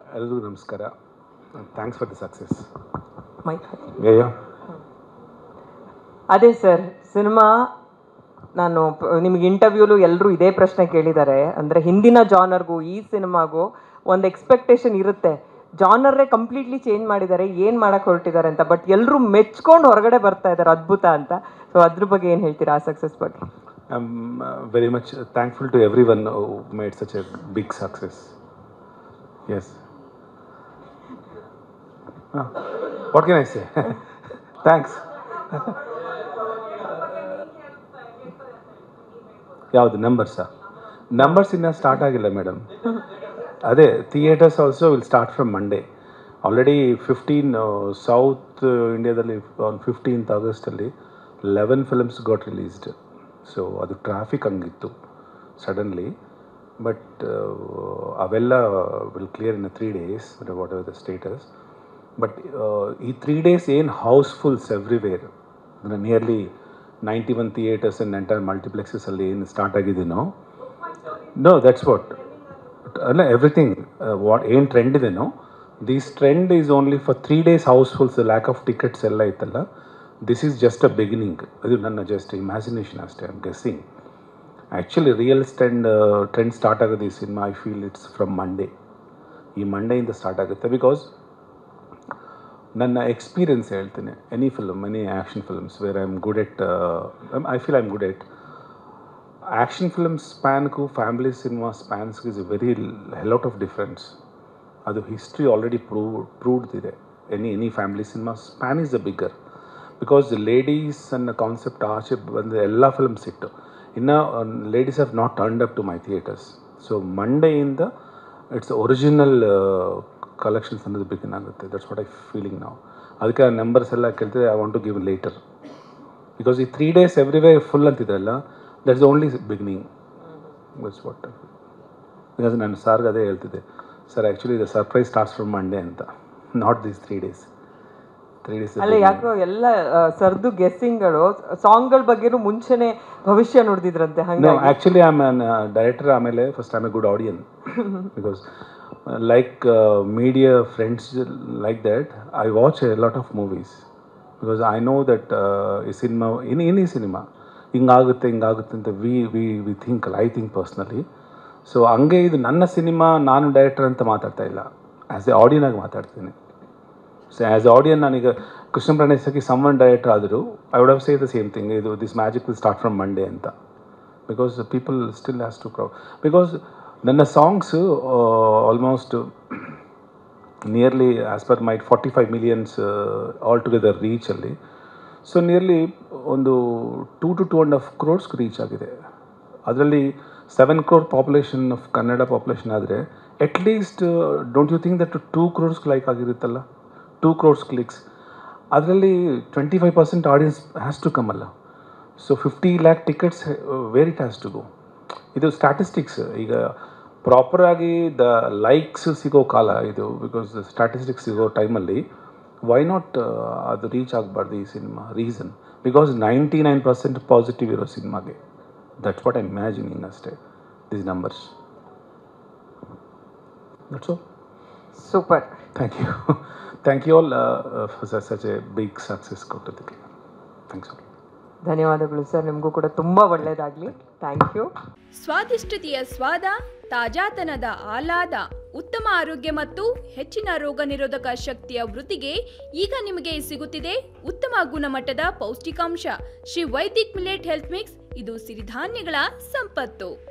ಎಲ್ರಿಗೂ ನಮಸ್ಕಾರ thanks for the success mike ಅಯ್ಯೋ ಅದೇ ಸರ್ ಸಿನಿಮಾ ನಾನು ಪ- ನಿಮ್ಗೆ ಇಂಟರ್ವ್ಯೂಲು ಎಲ್ಲರೂ ಇದೇ ಪ್ರಶ್ನೆ ಕೇಳಿದ್ದಾರೆ ಅಂದರೆ ಹಿಂದಿನ ಜಾನರ್ಗೂ ಈ ಸಿನಿಮಾಗೂ ಒಂದು ಎಕ್ಸ್ಪೆಕ್ಟೇಷನ್ ಇರುತ್ತೆ ಜಾನರೇ ಕಂಪ್ಲೀಟ್ಲಿ ಚೇಂಜ್ ಮಾಡಿದ್ದಾರೆ ಏನು ಮಾಡಕ್ಕೆ ಹೊರಟಿದ್ದಾರೆ ಅಂತ ಬಟ್ ಎಲ್ಲರೂ ಮೆಚ್ಕೊಂಡು ಹೊರಗಡೆ ಬರ್ತಾ ಇದ್ದಾರೆ ಅದ್ಭುತ ಅಂತ ಸೊ ಅದ್ರ ಬಗ್ಗೆ ಏನು ಹೇಳ್ತೀರಾ ಆ ಸಕ್ಸಸ್ ಬಗ್ಗೆ I am very much thankful to everyone made such a big success yes what can I say thanks ಯಾವುದು ನಂಬರ್ಸಾ ನಂಬರ್ಸ್ ಇನ್ನೂ ಸ್ಟಾರ್ಟ್ ಆಗಿಲ್ಲ ಮೇಡಮ್ ಅದೇ theatres also will start from Monday already fifteen South ಇಂಡಿಯಾದಲ್ಲಿ on fifteenth ಆಗಸ್ಟಲ್ಲಿ eleven films got released so ಅದು traffic ಹಂಗಿತ್ತು suddenly but ಅವೆಲ್ಲ will clear in three days whatever the status but ಈ three days ಏನು ಹೌಸ್ಫುಲ್ಸ್ everywhere nearly ninety one theatres and entire ಮಲ್ಟಿಪ್ಲೆಕ್ಸಸಲ್ಲಿ ಏನು start ಆಗಿದ್ದೀನೋ ನೋ ದಟ್ಸ್ ವಾಟ್ ಅಲ್ಲ everything what ಏನು ಟ್ರೆಂಡ್ ಇದೆನೋ this trend is only for three days housefuls lack of tickets ಎಲ್ಲ ಇತ್ತಲ್ಲ this is just a beginning ಅದು ನನ್ನ ಜಸ್ಟ್ ಇಮ್ಯಾಜಿನೇಷನ್ ಅಷ್ಟೇ ಐಮ್ ಗೆಸ್ಸಿಂಗ್ ಆ್ಯಕ್ಚುಲಿ ರಿಯಲ್ ಸ್ಟ್ರೆಂಡ್ ಟ್ರೆಂಡ್ ಸ್ಟಾರ್ಟ್ ಆಗೋದು ಈ cinema I feel it's from Monday ಈ ಮಂಡೆಯಿಂದ ಸ್ಟಾರ್ಟ್ ಆಗುತ್ತೆ ಬಿಕಾಸ್ ನನ್ನ ಎಕ್ಸ್ಪೀರಿಯನ್ಸ್ ಹೇಳ್ತೀನಿ any film any action films where I am good at I feel I am good at action film ಸ್ಪ್ಯಾನ್ಗೂ family cinema ಸ್ಪ್ಯಾನ್ಸ್ಗೂ is very lot of difference ಅದು history already prove proved ಇದೆ any any family cinema span is the bigger because ladies ಅನ್ನೋ concept ಆಚೆ ಬಂದ ಎಲ್ಲ films ಇಟ್ಟು ಇನ್ನು ladies have not turned up to my theatres so ಮಂಡೆಯಿಂದ ಇಟ್ಸ್ ಒರಿಜಿನಲ್ ಕಲೆಕ್ಷನ್ಸ್ ಅನ್ನೋದು ಬಿಗಿನ್ ಆಗುತ್ತೆ ದಟ್ಸ್ ವಾಟ್ ಐ ಫೀಲಿಂಗ್ ನಾವು ಅದಕ್ಕೆ ಆ ನಂಬರ್ಸ್ ಎಲ್ಲ ಕೇಳ್ತಿದ್ರೆ I want to give later because ಈ ತ್ರೀ ಡೇಸ್ ಎವ್ರಿವೇ ಫುಲ್ ಅಂತಿದ್ರಲ್ಲ that's only beginning that's what because ನಾನು ಸಾರ್ಗೆ ಅದೇ ಹೇಳ್ತಿದ್ದೆ sir actually the surprise starts from Monday ಅಂತ not these three days three days ಅಲ್ಲ ಯಾಕೋ ಎಲ್ಲ ಆ, ಸರ್ದು ಗೆಸ್ಸಿಂಗ್ಗಳು ಸಾಂಗ್ಗಳ ಬಗ್ಗೆನೂ ಮುಂಚೆನೆ ಭವಿಷ್ಯ ನುಡ್ದಿದ್ರಂತೆ No, ಹಂಗಾಗಿ actually, I'm an uh, director. ಆಮೇಲೆ first I'm a good audience because, uh, like uh, media friends like that, I watch a lot of movies because I know that uh, ಈ ಸಿನಿಮಾ ಇನ್ ಇನ್ ಈ cinema ಹಿಂಗಾಗುತ್ತೆ ಹಿಂಗಾಗುತ್ತೆ ಅಂತ we we we think I think personally so ಹಂಗೆ ಇದು ನನ್ನ cinema ನಾನು director ಅಂತ ಮಾತಾಡ್ತಾ ಇಲ್ಲ ಆ್ಯಸ್ ಎ ಆಡಿಯನಾಗಿ ಮಾತಾಡ್ತೀನಿ ಸೊ ಆ್ಯಸ್ ಆಡಿಯನ್ ನಾನೀಗ ಕೃಷ್ಣ ಪ್ರಣೇಶಕ್ಕೆ ಸಮ್ಮನ್ ಡೈರೆಕ್ಟರ್ ಆದರೂ I would have say the same thing ಇದು this magic will start from Monday ಅಂತ because people still has to crowd because ನನ್ನ songs almost nearly as per my forty five millions all together ರೀಚಲ್ಲಿ so nearly ಒಂದು two to two and half ಕ್ರೋರ್ಸ್ಗೆ reach ಆಗಿದೆ ಅದರಲ್ಲಿ seven crore population of Kannada population ಆದರೆ at least don't you think that two crores like ಆಗಿರುತ್ತಲ್ಲ two crores clicks ಅದರಲ್ಲಿ twenty five percent audience has to come ಅಲ್ಲ so fifty lakh tickets where it has to go ಇದು statistics ಈಗ ಪ್ರಾಪರಾಗಿ the likes ಸಿಗೋ ಕಾಲ ಇದು because statistics ಸಿಗೋ ಟೈಮಲ್ಲಿ ವೈ ನಾಟ್ ಅದು ರೀಚ್ ಆಗಬಾರ್ದು ಈ cinema reason because ninety nine percent positive ಇರೋ ಸಿನಿಮಾಗೆ ದಟ್ಸ್ ವಾಟ್ ಐ ಇಮ್ಯಾಜಿನಿಂಗ್ ಅಷ್ಟೇ these numbers that's all super thank you thank you all for such a big success ಕೊಟ್ಟದಕ್ಕೆ thanks all ಧನ್ಯವಾದಗಳು sir ನಿಮಗೂ ಕೂಡ ತುಂಬಾ ಒಳ್ಳೇದಾಗ್ಲಿ ಥ್ಯಾಂಕ್ ಯು ಸ್ವಾದಿಷ್ಟತೆಯ ಸ್ವಾದ ತಾಜಾತನದ ಆಹ್ಲಾದ ಉತ್ತಮ ಆರೋಗ್ಯ ಮತ್ತು ಹೆಚ್ಚಿನ ರೋಗ ನಿರೋಧಕ ಶಕ್ತಿಯ ವೃತ್ತಿಗೆ ಈಗ ನಿಮಗೆ ಸಿಗುತ್ತಿದೆ ಉತ್ತಮ ಗುಣಮಟ್ಟದ ಪೌಷ್ಟಿಕಾಂಶ Shri Vaidik millet health mix ಇದು ಸಿರಿಧಾನ್ಯಗಳ ಸಂಪತ್ತು